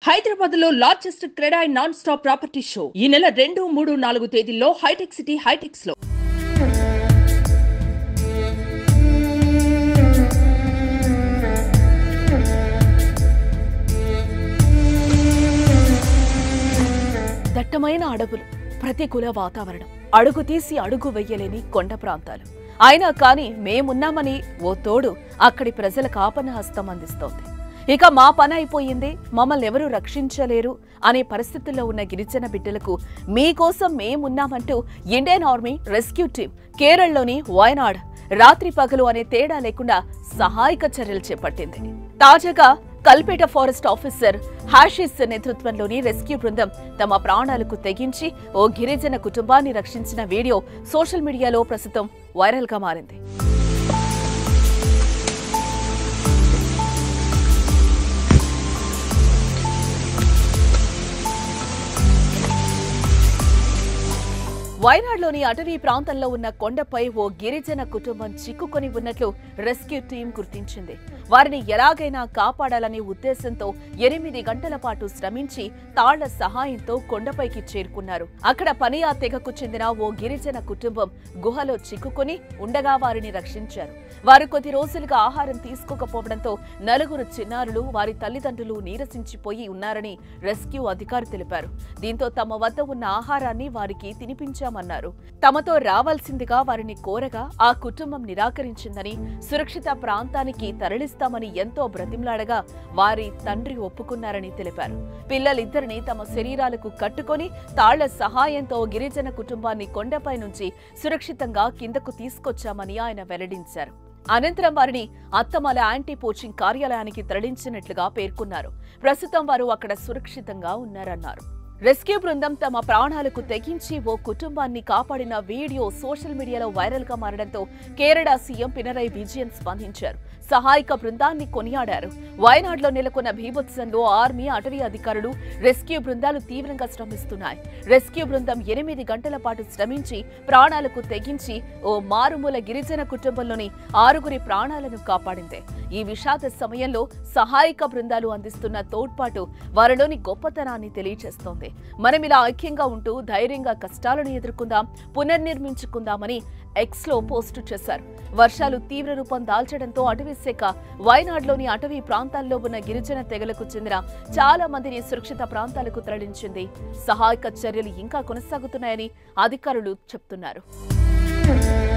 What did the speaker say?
హైదరాబాద్ లో largest CREDAI and non stop property show ఈ నెల రెండు మూడు నాలుగు తేదీల్లో హైటెక్ సిటీ హైటెక్స్ లో దట్టమైన అడవులు ప్రతికూల వాతావరణం అడుగు తీసి అడుగు వెయ్యలేని కొండ ప్రాంతాలు అయినా కానీ మేమున్నామని ఓ తోడు అక్కడి ప్రజలకు ఆపన్న హస్తం అందిస్తోంది ఇక మా పని అయిపోయింది మమ్మల్ని ఎవరూ రక్షించలేరు అనే పరిస్థితుల్లో ఉన్న గిరిజన బిడ్డలకు మీకోసం మేమున్నామంటూ ఇండియన్ ఆర్మీ రెస్క్యూ టీం కేరళలోని వయనాడ్ రాత్రి పగలు అనే తేడా లేకుండా సహాయక చర్యలు చేపట్టింది తాజాగా కల్పేట ఫారెస్ట్ ఆఫీసర్ హాషిస్ నేతృత్వంలోని రెస్క్యూ బృందం తమ ప్రాణాలకు తెగించి ఓ గిరిజన కుటుంబాన్ని రక్షించిన వీడియో సోషల్ మీడియాలో ప్రస్తుతం వైరల్ గా మారింది వయనాడ్లోని అటవీ ప్రాంతంలో ఉన్న కొండపై ఓ గిరిజన కుటుంబం చిక్కుకొని ఉన్నట్లు రెస్క్యూ టీం గుర్తించింది వారిని ఎలాగైనా కాపాడాలనే ఉద్దేశంతో ఎనిమిది గంటల పాటు శ్రమించి తాళ్ల సహాయంతో కొండపైకి చేరుకున్నారు అక్కడ పనియా తెగకు చెందిన ఓ గిరిజన కుటుంబం గుహలో చిక్కుకొని ఉండగా వారిని రక్షించారు వారు కొద్ది రోజులుగా ఆహారం తీసుకోకపోవడంతో నలుగురు చిన్నారులు వారి తల్లిదండ్రులు నీరసించిపోయి ఉన్నారని రెస్క్యూ అధికారి తెలిపారు దీంతో తమ వద్ద ఉన్న ఆహారాన్ని వారికి తినిపించామన్నారు తమతో రావాల్సిందిగా వారిని కోరగా ఆ కుటుంబం నిరాకరించిందని సురక్షిత ప్రాంతానికి తరలిస్తామని ఎంతో బ్రతిమలాడగా వారి తండ్రి ఒప్పుకున్నారని తెలిపారు పిల్లలిద్దరిని తమ శరీరాలకు కట్టుకొని తాళ్ల సహాయంతో గిరిజన కుటుంబాన్ని కొండపై నుంచి సురక్షితంగా కిందకు తీసుకొచ్చామని ఆయన వెల్లడించారు అనంతరం వారిని అత్తమల యాంటీ పోచింగ్ కార్యాలయానికి తరలించినట్లుగా పేర్కొన్నారు ప్రస్తుతం వారు అక్కడ సురక్షితంగా ఉన్నారన్నారు రెస్క్యూ బృందం తమ ప్రాణాలకు తెగించి ఓ కుటుంబాన్ని కాపాడిన వీడియో సోషల్ మీడియాలో వైరల్ గా మారడంతో కేరళ సీఎం పినరై విజయన్ స్పందించారు సహాయక బృందాన్ని కొనియాడారు వయనాడులో నెలకొన్న భీభత్సంలో ఆర్మీ అటవీ అధికారులు రెస్క్యూ బృందాలు తీవ్రంగా శ్రమిస్తున్నాయి రెస్క్యూ బృందం ఎనిమిది గంటల పాటు శ్రమించి ప్రాణాలకు తెగించి ఓ మారుమూల గిరిజన కుటుంబంలోని ఆరుగురి ప్రాణాలను కాపాడింది ఈ విషాద సమయంలో సహాయక బృందాలు అందిస్తున్న తోడ్పాటు వారిలోని గొప్పతనాన్ని తెలియజేస్తోంది మనం ఇలా ఐక్యంగా ఉంటూ ధైర్యంగా కష్టాలను ఎదుర్కొందాం పునర్నిర్మించుకుందామని ఎక్స్ లో పోస్టు చేశారు వర్షాలు తీవ్ర రూపం దాల్చడంతో అటవీ శాఖ వయనాడ్లోని అటవీ ప్రాంతాల్లో ఉన్న గిరిజన తెగలకు చెందిన చాలా మందిని సురక్షిత ప్రాంతాలకు తరలించింది సహాయక చర్యలు ఇంకా కొనసాగుతున్నాయని అధికారులు చెప్తున్నారు